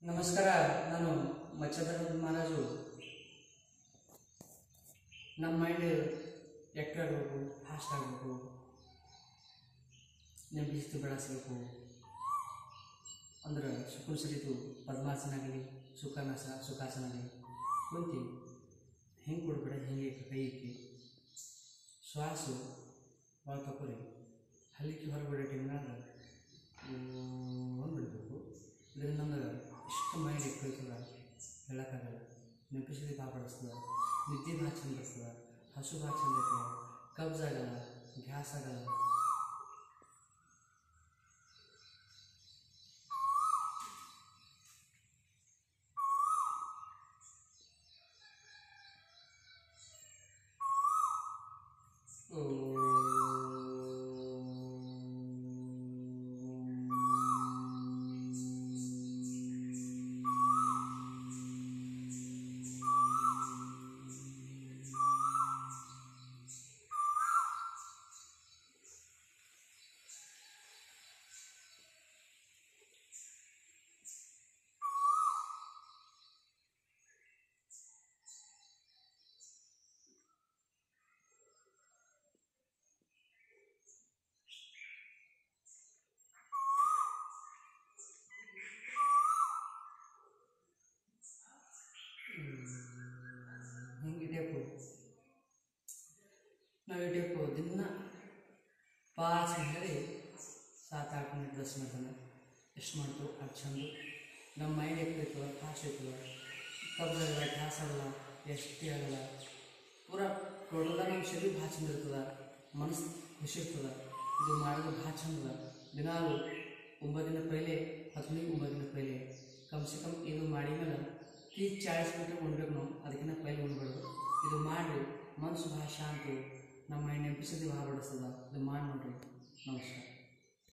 ನಮಸ್ಕಾರ ನಾನು ಮಚ್ಚದರ ಮಹಾರಾಜು ನಮ್ಮ ಮೈಂಡ್ ಆ್ಯಕ್ಟಿವ್ ಆಗಬೇಕು ಫಾಸ್ಟ್ ಆಗಬೇಕು ನೆಂಬಿಸ್ತು ಬೆಳೆಸಬೇಕು ಅಂದ್ರೆ ಸುಕುನ್ ಸರಿತು ಪದ್ಮಾಸನ ಆಗಲಿ ಸುಖಾನಾಸ ಸುಖಾಸನ ಆಗಲಿ ಕುಂತು ಹೆಂಗೆ ಕೊಡ್ಬೇಡ ಹಿಂಗೆ ಕೈ ಇಕ್ಕಿ ಶ್ವಾಸು ಭಾಳ ತಕೋರಿ ಹಲ್ಲಿಕ್ಕೆ ಹೊರಗಡೆ ಟೈಮ್ನಾಗ ಒಂದು ಬಿಡಬೇಕು ಇದರಿಂದ ನಮ್ಗೆ ಇಷ್ಟು ಮೈಂಡ್ ಇಟ್ಕೊಳ್ತದ ಹೇಳೋಕ್ಕಾಗಲ್ಲ ನೆನಪಿಸಿದ ಕಾಪಾಡಿಸ್ತದ ನಿದ್ದೆ ಭಾಳ ಚಂದ ಬರ್ತದ ಹಸು ಭಾಳ ಚಂದ ಇರ್ತದ ಕಬ್ಸ್ ಆಗಲ್ಲ ಗ್ಯಾಸ್ ಆಗಲ್ಲ ಹಿಂಗೆ ಇಡಬೇಕು ನಾವು ಇಡಬೇಕು ದಿನ ಪಾಚ್ ಹೇಳಿ ಸಾತ್ ಆರು ಮಿನಿಟ್ ದಸ್ ಮಿನಿಟ್ ತನಕ ಎಷ್ಟು ಮಾಡ್ತು ಅದು ಚಂದ ನಮ್ಮ ಮೈಂಡ್ ಎಕ್ಕಿರ್ತದ ಫಾಸ್ಟ್ ಇರ್ತದ ಕಬ್ಜಾಗಲ್ಲ ಗ್ಯಾಸ್ ಆಗಲ್ಲ ಎಷ್ಟೇ ಆಗಲ್ಲ ಪೂರ ಟೋಟಲ ನಮ್ಮ ಶರೀರ ಭಾಳ ಚಂದ ಇರ್ತದ ಮನಸ್ಸು ಖುಷಿ ಇರ್ತದ ಇದು ಮಾಡೋದು ಭಾಳ ಚಂದ ದಿನಾಲು ಒಂಬತ್ತು ದಿನ ಪೈಲೆ ಹದಿನೈದು ಒಂಬತ್ತು ದಿನ ಪೈಲೆ ಕಮ್ ಸೆ ಕಮ್ ಇದು ಮಾಡಿದ್ಮೇಲೆ ತೀಸ್ ಚಾಳಿಸ್ ಮಿನಿಟ್ ಉಣ್ಬೇಕು ನಾವು ಅದಕ್ಕಿಂತ ಪೈಲೆ ಉಣ್ಬಾರ್ದು ಇದು ಮಾಡಿ ಮನಸ್ಸು ಭಾಳ ಶಾಂತಿ ನಮ್ಮ ಮೈಂಡ್ ನೆನಪಿಸಿದ್ದು ಭಾಳ ಬಡಿಸ್ತದ ಇದು ಮಾಡಿ ನೋಡ್ರಿ ನಮಸ್ಕಾರ